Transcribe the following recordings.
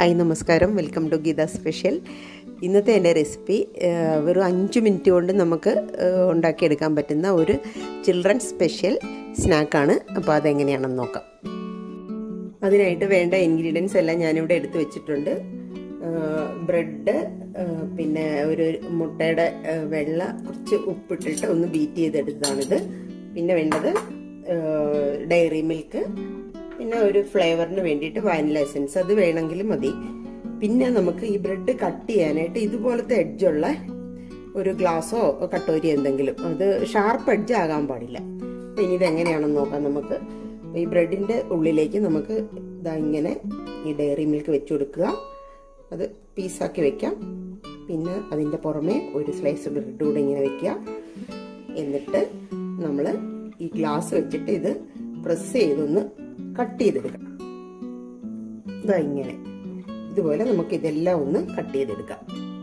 hi നമസ്കാരം welcome to Geetha special ഇന്നത്തെ എൻ്റെ റെസിപ്പി ഏഹ്, വെറും അഞ്ച് മിനിറ്റ് കൊണ്ട് നമുക്ക് ഏഹ്, ഉണ്ടാക്കിയെടുക്കാൻ പറ്റുന്ന ഒരു ചിൽഡ്രൻസ് സ്പെഷ്യൽ സ്നാക്കാണ് അപ്പോൾ അതെങ്ങനെയാണെന്ന് നോക്കാം അതിനായിട്ട് വേണ്ട ഇൻഗ്രീഡിയൻസ് എല്ലാം ഞാനിവിടെ എടുത്തു വെച്ചിട്ടുണ്ട് ബ്രെഡ് പിന്നെ ഒരു മുട്ടയുടെ ഏഹ്, വെള്ള കുറച്ച് ഉപ്പിട്ടിട്ട് ഒന്ന് ബീറ്റ് ചെയ്തെടുത്തതാണിത് പിന്നെ വേണ്ടത് ഡയറി മിൽക്ക് പിന്നെ ഒരു ഫ്ലേവറിന് വേണ്ടിയിട്ട് വാനില എസൻസ് അത് വേണമെങ്കിൽ മതി പിന്നെ നമുക്ക് ഈ ബ്രെഡ് കട്ട് ചെയ്യാനായിട്ട് ഇതുപോലത്തെ എഡ്ജുള്ള ഒരു ഗ്ലാസ്സോ കട്ടോരി എന്തെങ്കിലും അത് ഷാർപ്പ് എഡ്ജ് ആകാൻ പാടില്ല അപ്പൊ ഇനി ഇത് എങ്ങനെയാണെന്ന് നോക്കാം നമുക്ക് ഈ ബ്രെഡിന്റെ ഉള്ളിലേക്ക് നമുക്ക് ഇതാ ഇങ്ങനെ ഈ ഡയറി മിൽക്ക് വെച്ചു കൊടുക്കുക അത് പീസാക്കി വെക്കാം പിന്നെ അതിന്റെ പുറമെ ഒരു സ്ലൈസ് ബ്രെഡ് കൂടെ ഇങ്ങനെ വെക്കുക എന്നിട്ട് നമ്മൾ ഈ ഗ്ലാസ് വെച്ചിട്ട് ഇത് പ്രസ് ചെയ്തൊന്ന് കട്ട് ചെയ്തെടുക്കണം ഇതാ ഇങ്ങനെ ഇതുപോലെ നമുക്ക് ഇതെല്ലാം ഒന്ന് കട്ട് ചെയ്തെടുക്കാം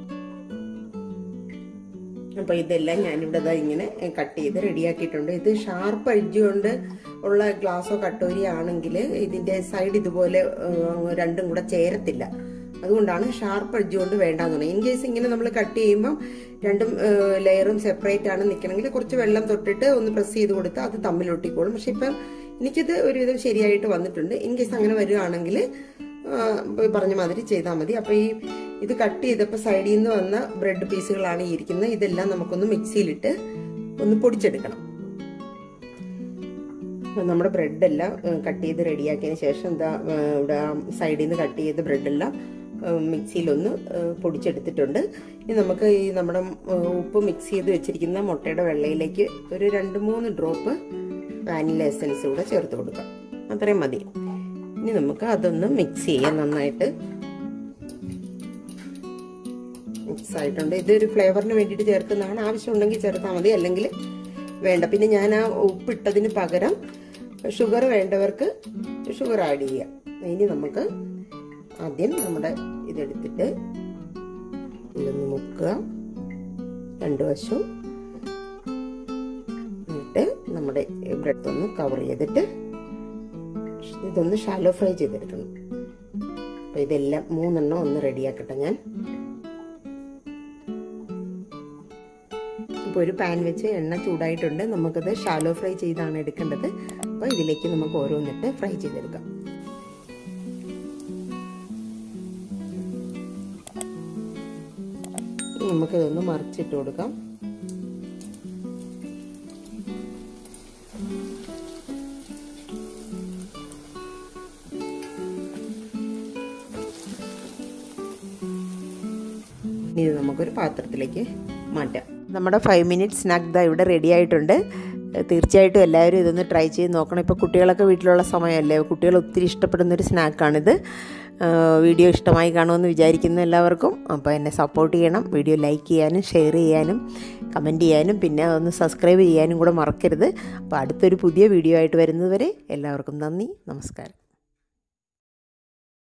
അപ്പൊ ഇതെല്ലാം ഞാനിവിടെ ഇതാ ഇങ്ങനെ കട്ട് ചെയ്ത് റെഡിയാക്കിയിട്ടുണ്ട് ഇത് ഷാർപ്പ് എഡ്ജ് കൊണ്ട് ഉള്ള ഗ്ലാസോ കട്ടോരി ആണെങ്കിൽ ഇതിന്റെ സൈഡ് ഇതുപോലെ ഏഹ്, രണ്ടും കൂടെ ചേരത്തില്ല അതുകൊണ്ടാണ് ഷാർപ്പ് എഡ്ജ് കൊണ്ട് വേണ്ടാന്ന് പറയുന്നത് ഇൻ കേസ് ഇങ്ങനെ നമ്മൾ കട്ട് ചെയ്യുമ്പോൾ രണ്ടും ലെയറും സെപ്പറേറ്റ് ആണ് നിൽക്കണമെങ്കിൽ കുറച്ച് വെള്ളം തൊട്ടിട്ട് ഒന്ന് പ്രസ് ചെയ്ത് കൊടുത്താൽ അത് തമ്മിലൊട്ടിക്കോളും പക്ഷെ ഇപ്പം എനിക്കിത് ഒരുവിധം ശരിയായിട്ട് വന്നിട്ടുണ്ട് ഇൻ കേസ് അങ്ങനെ വരികയാണെങ്കിൽ പറഞ്ഞ മാതിരി ചെയ്താൽ മതി അപ്പൊ ഈ ഇത് കട്ട് ചെയ്തപ്പോൾ സൈഡിൽ നിന്ന് വന്ന ബ്രെഡ് പീസുകളാണ് ഈ ഇരിക്കുന്നത് ഇതെല്ലാം നമുക്കൊന്ന് മിക്സിയിലിട്ട് ഒന്ന് പൊടിച്ചെടുക്കണം അപ്പൊ നമ്മുടെ ബ്രെഡെല്ലാം കട്ട് ചെയ്ത് റെഡിയാക്കിയതിന് ശേഷം എന്താ ഏഹ്, ഇവിടെ സൈഡിൽ നിന്ന് കട്ട് ചെയ്ത ബ്രെഡെല്ലാം മിക്സിയിലൊന്ന് ഏഹ്, പൊടിച്ചെടുത്തിട്ടുണ്ട് ഇനി നമുക്ക് ഈ നമ്മുടെ ഏഹ്, ഉപ്പ് മിക്സ് ചെയ്ത് വെച്ചിരിക്കുന്ന മുട്ടയുടെ വെള്ളയിലേക്ക് ഒരു രണ്ട് മൂന്ന് ഡ്രോപ്പ് വാനില എസൻസ് കൂടെ ചേർത്ത് കൊടുക്കാം അത്രയും മതി ഇനി നമുക്ക് അതൊന്ന് മിക്സ് ചെയ്യാം നന്നായിട്ട് മിക്സ് ആയിട്ടുണ്ട് ഇതൊരു ഫ്ലേവറിന് വേണ്ടിയിട്ട് ചേർക്കുന്നതാണ് ആവശ്യമുണ്ടെങ്കിൽ ചേർത്താൽ മതി അല്ലെങ്കിൽ വേണ്ട പിന്നെ ഞാൻ ആ ഉപ്പിട്ടതിന് പകരം ഷുഗർ വേണ്ടവർക്ക് ഷുഗർ ആഡ് ചെയ്യാം ഇനി നമുക്ക് ആദ്യം നമ്മുടെ ഇതെടുത്തിട്ട് ഇതൊന്ന് മുക്കുക രണ്ടു വശവും എന്നിട്ട് നമ്മുടെ ബ്രെഡ് ഒന്ന് കവർ ചെയ്തിട്ട് ഇതൊന്ന് ഷാലോ ഫ്രൈ ചെയ്തെടുക്കണം അപ്പൊ ഇതെല്ലാം മൂന്നെണ്ണം ഒന്ന് റെഡിയാക്കട്ടെ ഞാൻ ഇപ്പോൾ ഒരു പാൻ വെച്ച് എണ്ണ ചൂടായിട്ടുണ്ട് നമുക്കത് ഷാലോ ഫ്രൈ ചെയ്താണ് എടുക്കേണ്ടത് അപ്പോൾ ഇതിലേക്ക് നമുക്ക് ഓരോന്നിട്ട് ഫ്രൈ ചെയ്തെടുക്കാം നമുക്കിതൊന്ന് മറിച്ചിട്ട് കൊടുക്കാം ഇത് നമുക്കൊരു പാത്രത്തിലേക്ക് മാറ്റാം നമ്മുടെ ഫൈവ് മിനിറ്റ് സ്നാക്ക് ദാ ഇവിടെ റെഡി ആയിട്ടുണ്ട് തീർച്ചയായിട്ടും എല്ലാവരും ഇതൊന്ന് ട്രൈ ചെയ്ത് നോക്കണം ഇപ്പോൾ കുട്ടികളൊക്കെ വീട്ടിലുള്ള സമയമല്ലേ കുട്ടികൾ ഒത്തിരി ഇഷ്ടപ്പെടുന്ന ഒരു സ്നാക്കാണിത് വീഡിയോ ഇഷ്ടമായി കാണുമെന്ന് വിചാരിക്കുന്ന എല്ലാവർക്കും അപ്പോൾ എന്നെ സപ്പോർട്ട് ചെയ്യണം വീഡിയോ ലൈക്ക് ചെയ്യാനും ഷെയർ ചെയ്യാനും കമൻറ്റ് ചെയ്യാനും പിന്നെ അതൊന്ന് സബ്സ്ക്രൈബ് ചെയ്യാനും കൂടെ മറക്കരുത് അപ്പോൾ അടുത്തൊരു പുതിയ വീഡിയോ ആയിട്ട് വരുന്നതുവരെ എല്ലാവർക്കും നന്ദി നമസ്കാരം